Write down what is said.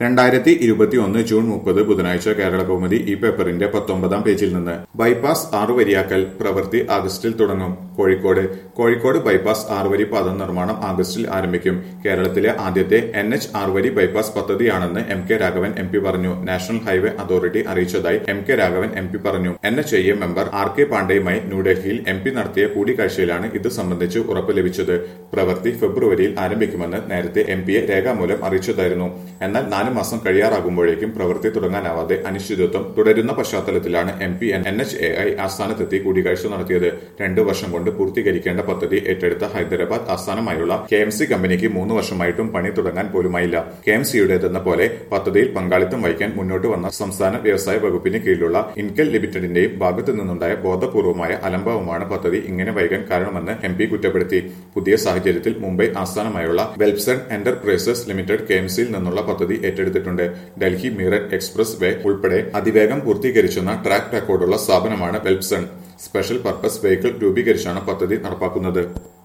രണ്ടായിരത്തി ഇരുപത്തിയൊന്ന് ജൂൺ മുപ്പത് ബുധനാഴ്ച കേരള കൗമുദി ഈ പേപ്പറിന്റെ പത്തൊമ്പതാം പേജിൽ നിന്ന് ബൈപ്പാസ് ആറുവരിയാക്കൽ പ്രവൃത്തി ആഗസ്റ്റിൽ തുടങ്ങും കോഴിക്കോട് കോഴിക്കോട് ബൈപ്പാസ് ആറുവരി പാത നിർമ്മാണം ആഗസ്റ്റിൽ ആരംഭിക്കും കേരളത്തിലെ ആദ്യത്തെ എൻ എച്ച് ആറുവരി ബൈപ്പാസ് പദ്ധതിയാണെന്ന് M K Raghavan M P പറഞ്ഞു നാഷണൽ ഹൈവേ അതോറിറ്റി അറിയിച്ചതായി M K Raghavan M P പറഞ്ഞു N H I A member R K പാണ്ഡെയുമായി ന്യൂഡൽഹിയിൽ എം പി നടത്തിയ കൂടിക്കാഴ്ചയിലാണ് ഇത് സംബന്ധിച്ച് ഉറപ്പ് ലഭിച്ചത് പ്രവൃത്തി ഫെബ്രുവരിയിൽ ആരംഭിക്കുമെന്ന് നേരത്തെ എം പിയെ രേഖാമൂലം അറിയിച്ചതായിരുന്നു എന്നാൽ നാല് മാസം കഴിയാറാകുമ്പോഴേക്കും പ്രവൃത്തി തുടങ്ങാനാവാതെ അനിശ്ചിതത്വം തുടരുന്ന പശ്ചാത്തലത്തിലാണ് M P N H A I ആസ്ഥാനത്തെത്തി കൂടിക്കാഴ്ച നടത്തിയത് രണ്ടു വർഷം കൊണ്ട് പൂർത്തീകരിക്കേണ്ട പദ്ധതി ഏറ്റെടുത്ത ഹൈദരാബാദ് ആസ്ഥാനമായുള്ള കെ എം സി കമ്പനിക്ക് മൂന്ന് വർഷമായിട്ടും പണി തുടങ്ങാൻ പോലുമായില്ല കെ എം സിയുടേതെന്ന പോലെ പദ്ധതിയിൽ പങ്കാളിത്തം വഹിക്കാൻ മുന്നോട്ട് വന്ന സംസ്ഥാന വ്യവസായ വകുപ്പിന് കീഴിലുള്ള ഇൻകൽ ലിമിറ്റഡിന്റെയും ഭാഗത്തു നിന്നുണ്ടായ ബോധപൂർവമായ അലംഭാവമാണ് പദ്ധതി ഇങ്ങനെ വൈകാൻ കാരണമെന്ന് എം പി കുറ്റപ്പെടുത്തി പുതിയ സാഹചര്യത്തിൽ മുംബൈ ആസ്ഥാനമായുള്ള Welspun enterprises limited K M സിയിൽ നിന്നുള്ള പദ്ധതി ഏറ്റെടുത്തിട്ടുണ്ട് ഡൽഹി മീററ്റ് എക്സ്പ്രസ് വേ ഉൾപ്പെടെ അതിവേഗം പൂർത്തീകരിച്ചെന്ന ട്രാക്ക് റെക്കോർഡുള്ള സ്ഥാപനമാണ് വെൽപ്സൺ സ്പെഷ്യൽ പർപ്പസ് വെഹിക്കിൾ രൂപീകരിച്ചാണ് പദ്ധതി നടപ്പാക്കുന്നത്